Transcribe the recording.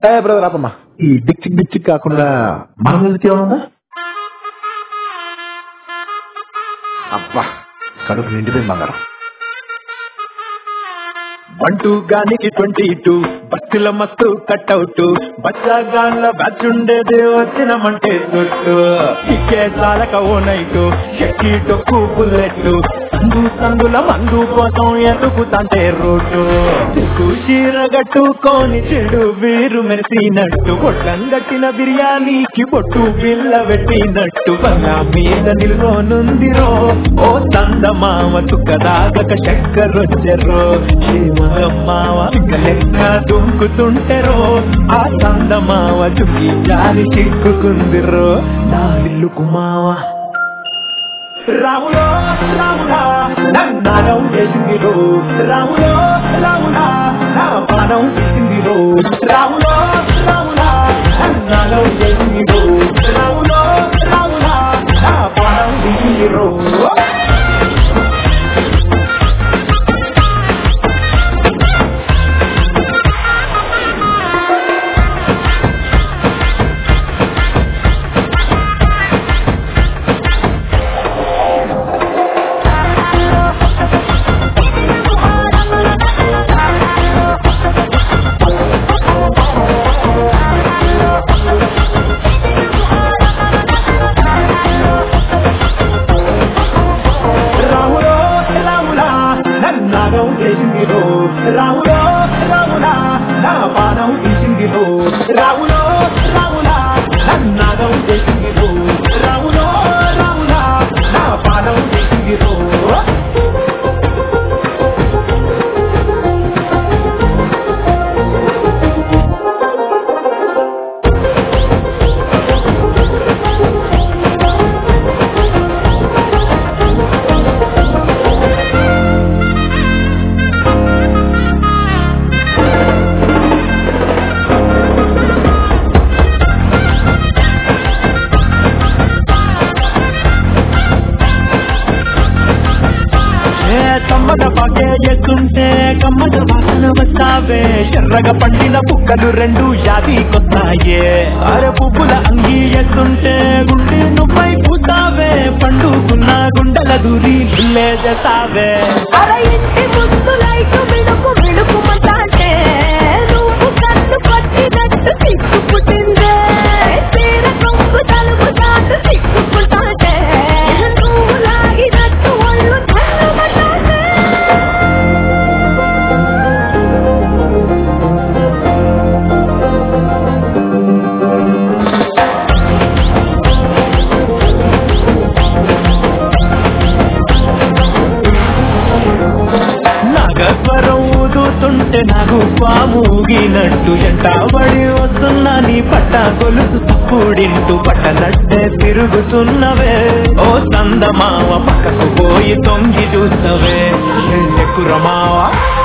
ఏ brother ఆపమ్మా ఈ డిక్చిక్ డిక్చిక్ కాకుండా మన మ్యూజిక్ ఏమైనా ఉందా అబ్బా కడుపు నిండిపోయింది బంగారం వన్ టూ గానికి ట్వంటీ టూ బస్సుల మస్తు కట్అవుట్ బచ్చాగాళ్ళ బ్యాచ్ ఉండేది వచ్చినమంటే చుట్టూ ఇక్కే చాలక ఓ నైటు ఎక్కి డొక్కు బుల్లెట్ సందు సందుల మందు కోసం ఎదుగుతాంటే రోడ్డు సిగ్గు చీర గట్టుకొని చెడు వీరు మెరిసినట్టు పొట్లం గట్టిన బిర్యానీకి పొట్టు బిల్ల పెట్టినట్టు బంగా మీద నిల్వనుందిరో ఓ చందమామ చుక్కదాగక చక్కరొచ్చెరో మావ లెక్క దుంకుతుంటెరో ఆ చందమావ చుక్కి జారి చిక్కుకుందిరో నా ఇల్లుకు మావా రాములో రాములా నన్నారం చేసిందిరో రాములో రాములా నా పానం చేసిందిరో రాములో రాములా నన్నారం చేసిందిరో రాములో రాములా నా పానం చేసిందిరో రాములో రాములా నన్నాగం చేసిందిరో రాములో రాములా నా పానం తీసిందిరో రాములో రాములా నన్నాగం చేసిందిరో రాములో రాములా నా పానం తీసిందిరో ఏ కమ్మద పాకే ఎత్తుంటే కమ్మద వాసన వస్తావే ఎర్రగా పండిన పుక్కలు రెండు యాదికొస్తాయే అరే పువ్వుల అంగి ఎత్తుంటే గుండె నువ్వై పూతావే పండుకున్న గుండెల దూరి లేజేస్తావే అర ఇంటి ముందు లైటు మిడుకు మిడుకుమంటాంటే నువ్వు కన్ను పట్టినట్టు సిగ్గు పుట్టిందే తీర కొంగు తలుపు దాటు సిగ్గుకుంటాంటే నువ్వు లాగినట్టు ఒళ్ళు చల్లబట్టాంటే నాగస్వరం ఊదుతుంటే నాకు పాముగినట్టు ఎంటాబడి వస్తున్నా నీ పట్ట గొలుసు కూడింటూ పట్టనట్టే తిరుగుతున్నవే ఓ సందమావ పక్కకు పోయి తొంగి చూస్తవే కురమావా